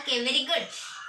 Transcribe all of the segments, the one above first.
Okay, very good.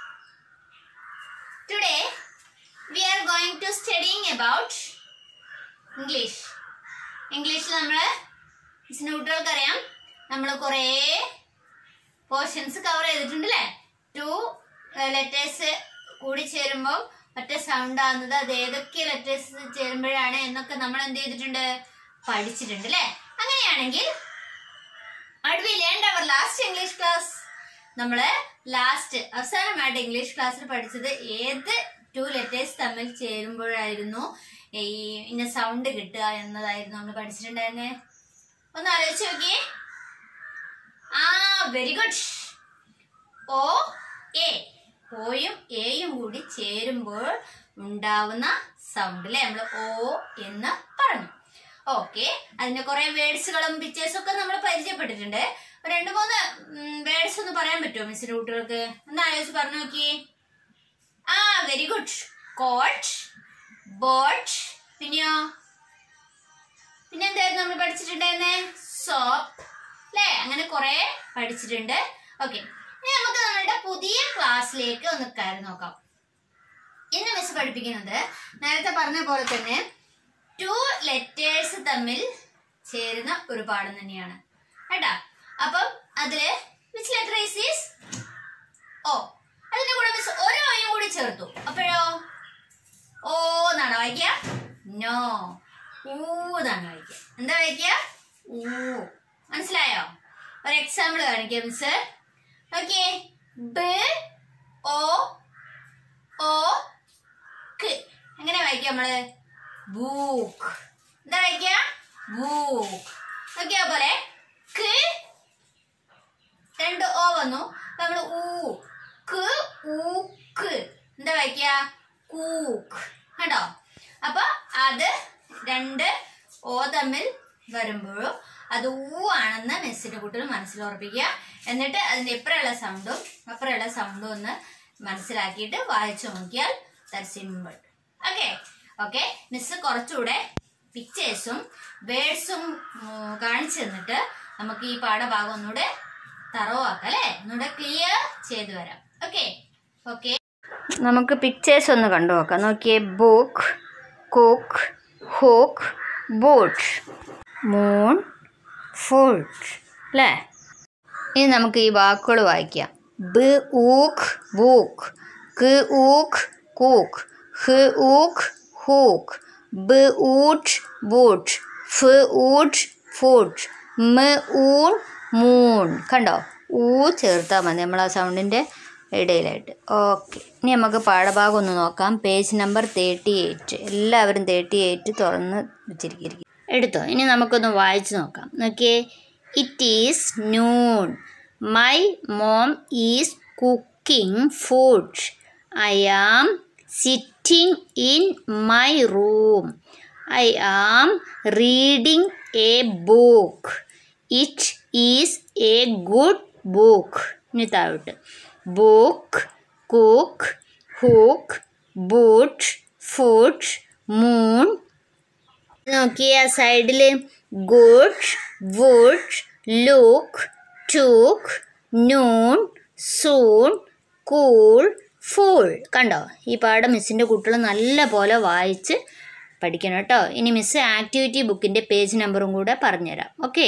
Today we are going to studying about English. ഇംഗ്ലീഷിൽ നമ്മൾ മിസ്സിന് കുട്ടികൾക്ക് അറിയാം നമ്മൾ കുറേ പോർഷൻസ് കവർ ചെയ്തിട്ടുണ്ട് അല്ലേ ടു ലെറ്റേഴ്സ് കൂടി ചേരുമ്പോൾ ഒറ്റ സൗണ്ട് ആകുന്നത് അത് ഏതൊക്കെ ലെറ്റേഴ്സ് ചേരുമ്പോഴാണ് എന്നൊക്കെ നമ്മൾ എന്ത് ചെയ്തിട്ടുണ്ട് പഠിച്ചിട്ടുണ്ട് അല്ലേ അങ്ങനെയാണെങ്കിൽ we learn our last English class നമ്മള് ലാസ്റ്റ് അവസാനമായിട്ട് ഇംഗ്ലീഷ് ക്ലാസ്സിൽ പഠിച്ചത് ഏത് ടു ലെറ്റേഴ്സ് തമ്മിൽ ചേരുമ്പോഴായിരുന്നു ഈ ഇന്ന സൗണ്ട് കിട്ടുക എന്നതായിരുന്നു നമ്മൾ പഠിച്ചിട്ടുണ്ടായിരുന്നേ ഒന്ന് ആലോചിച്ച് നോക്കിയേ ആ വെരി ഗുഡ് ഓ എ ഓയും എയും കൂടി ചേരുമ്പോൾ ഉണ്ടാവുന്ന സൗണ്ട് അല്ലേ നമ്മൾ ഓ എന്ന് പറഞ്ഞു ഓക്കെ അതിന്റെ കുറെ വേർഡ്സുകളും പിക്ചേഴ്സും ഒക്കെ നമ്മൾ പരിചയപ്പെട്ടിട്ടുണ്ട് ഒരു രണ്ട് മൂന്ന് വേർഡ്സ് ഒന്ന് പറയാൻ പറ്റുമോ മിസ്സിന്റെ കുട്ടികൾക്ക് ഒന്ന് ആലോചിച്ച് പറഞ്ഞു നോക്കിയേ ആ വെരി ഗുഡ് കോട്ട് ബോട്ട് പിന്നെയോ പിന്നെ എന്തായിരുന്നു നമ്മൾ പഠിച്ചിട്ടുണ്ടായിരുന്നേ സോപ്പ് അല്ലേ അങ്ങനെ കുറെ പഠിച്ചിട്ടുണ്ട് ഓക്കെ ഇനി നമുക്ക് നമ്മളുടെ പുതിയ ക്ലാസ്സിലേക്ക് ഒന്ന് കയറി നോക്കാം ഇന്ന് മിസ് പഠിപ്പിക്കുന്നത് നേരത്തെ പറഞ്ഞ പോലെ തന്നെ ടു ലെറ്റേഴ്സ് തമ്മിൽ ചേരുന്ന ഒരു പാഠം തന്നെയാണ് കേട്ടാ അപ്പം അതില് which letter is is O അതിന്റെ കൂടെ മിസ് ഒരു ഓയും കൂടി ചേർത്തു അപ്പോഴോ ഓ എന്നാണ് വായിക്കുക നോ ഊ എന്നാണ് വായിക്കുക എന്താ വായിക്കുക ഊ മനസ്സിലായോ ഒരു എക്സാമ്പിൾ കാണിക്കാം മിസ് ഓക്കെ ബ് ഓ ഓ ക്ക് എങ്ങനെ വായിക്കുക നമ്മള് ബൂക്ക് എന്താ വായിക്കുക ബൂക്ക് നോക്കിയ പോലെ ക്ക് രണ്ട് ഓ വന്നു നമ്മൾ ഊ ക്ക് ഊക്ക് എന്താ വായിക്കുക കൂക്ക് കണ്ടോ അപ്പൊ അത് രണ്ട് ഓ തമ്മിൽ വരുമ്പോഴും അത് ഊ ആണെന്ന് മിസ്സിന്റെ കുട്ടികൾ മനസ്സിലുറപ്പിക്കുക എന്നിട്ട് അതിന്റെ ഇപ്പുറമുള്ള സൗണ്ടും അപ്പുറമുള്ള സൗണ്ടും ഒന്ന് മനസ്സിലാക്കിയിട്ട് വായിച്ചു നോക്കിയാൽ that simple okay okay miss കുറച്ചുകൂടെ പിക്ചേഴ്സും വേർഡ്സും കാണിച്ചു തന്നിട്ട് നമുക്ക് ഈ പാഠഭാഗം ഒന്നുകൂടെ തറവാക്കാം അല്ലേ ഒന്നുകൂടെ ക്ലിയർ ചെയ്തു വരാം ഓക്കെ ഓക്കെ നമുക്ക് പിക്ചേഴ്സ് ഒന്ന് കണ്ടു നോക്കാം നോക്കിയേ book cook hook boat moon food അല്ലേ ഇനി നമുക്ക് ഈ വാക്കുകൾ വായിക്കാം ബ് ഊക്ക് ബൂക്ക് ക് ഊക്ക് കൂക്ക് ഹ് ഊക്ക് ഹൂക്ക് ബ് ഊട്ട് ബൂട്ട് ഫ് ഊട്ട് ഫുഡ് മ ഊൺ മൂൺ കണ്ടോ ഊ ചേർത്താൽ മതി നമ്മൾ ആ സൗണ്ടിൻ്റെ ഇടയിലായിട്ട് ഓക്കെ ഇനി നമുക്ക് പാഠഭാഗം ഒന്ന് നോക്കാം പേജ് നമ്പർ തേർട്ടി എയ്റ്റ് എല്ലാവരും തേർട്ടി എയ്റ്റ് തുറന്ന് വെച്ചിരിക്കും എടുത്തോ ഇനി നമുക്കൊന്ന് വായിച്ചു നോക്കാം നോക്കിയേ it is noon my mom is cooking food I am sitting in my room I am reading a book it is a good book ഇനി താഴോട്ട് book cook hook boot food moon നോക്കിയ സൈഡിൽ good wood look took noon soon cool fool കണ്ടോ ഈ പാഠം മിസ്സിൻ്റെ കുട്ടികൾ നല്ല പോലെ വായിച്ച് പഠിക്കണം കേട്ടോ ഇനി മിസ് ആക്ടിവിറ്റി ബുക്കിൻ്റെ പേജ് നമ്പറും കൂടെ പറഞ്ഞുതരാം okay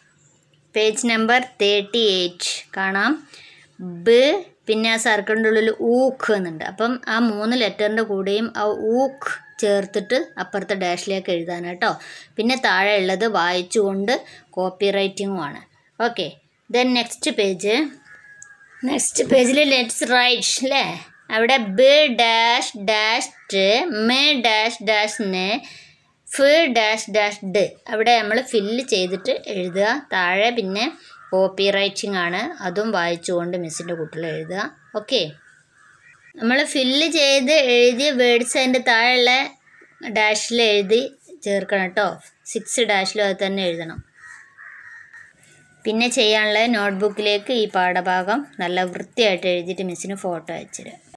page number thirty eight കാണാം ബ് പിന്നെ ആ സർക്കിളിൻ്റെ ഉള്ളിൽ ഊക്ക് എന്നുണ്ട് അപ്പം ആ മൂന്ന് ലെറ്ററിൻ്റെ കൂടെയും ആ ഊക്ക് ചേർത്തിട്ട് അപ്പുറത്തെ ഡാഷിലേക്ക് എഴുതാൻ കേട്ടോ പിന്നെ താഴെ ഉള്ളത് വായിച്ചുകൊണ്ട് കോപ്പി റൈറ്റിങ്ങുമാണ് okay then next page next പേജിൽ ലെറ്റ്സ് റൈറ്റ് അല്ലേ അവിടെ ബ് ഡാഷ് ഡാഷ് ട് മെ ഡാഷ് ഡാഷ് നെ ഫ് ഡാഷ് ഡാഷ് ഡ് അവിടെ നമ്മൾ ഫില്ല് ചെയ്തിട്ട് എഴുതുക താഴെ പിന്നെ കോപ്പി റൈറ്റിംഗ് ആണ് അതും വായിച്ചുകൊണ്ട് മിസ്സിൻ്റെ കുട്ടികൾ എഴുതുക ഓക്കെ നമ്മൾ ഫില്ല് ചെയ്ത് എഴുതിയ വേർഡ്സ് അതിൻ്റെ താഴെയുള്ള ഡാഷിൽ എഴുതി ചേർക്കണം കേട്ടോ സിക്സ് ഡാഷിലും അത് തന്നെ എഴുതണം പിന്നെ ചെയ്യാനുള്ള നോട്ട്ബുക്കിലേക്ക് ഈ പാഠഭാഗം നല്ല വൃത്തിയായിട്ട് എഴുതിയിട്ട് മിസ്സിന് ഫോട്ടോ അയച്ചുതരാം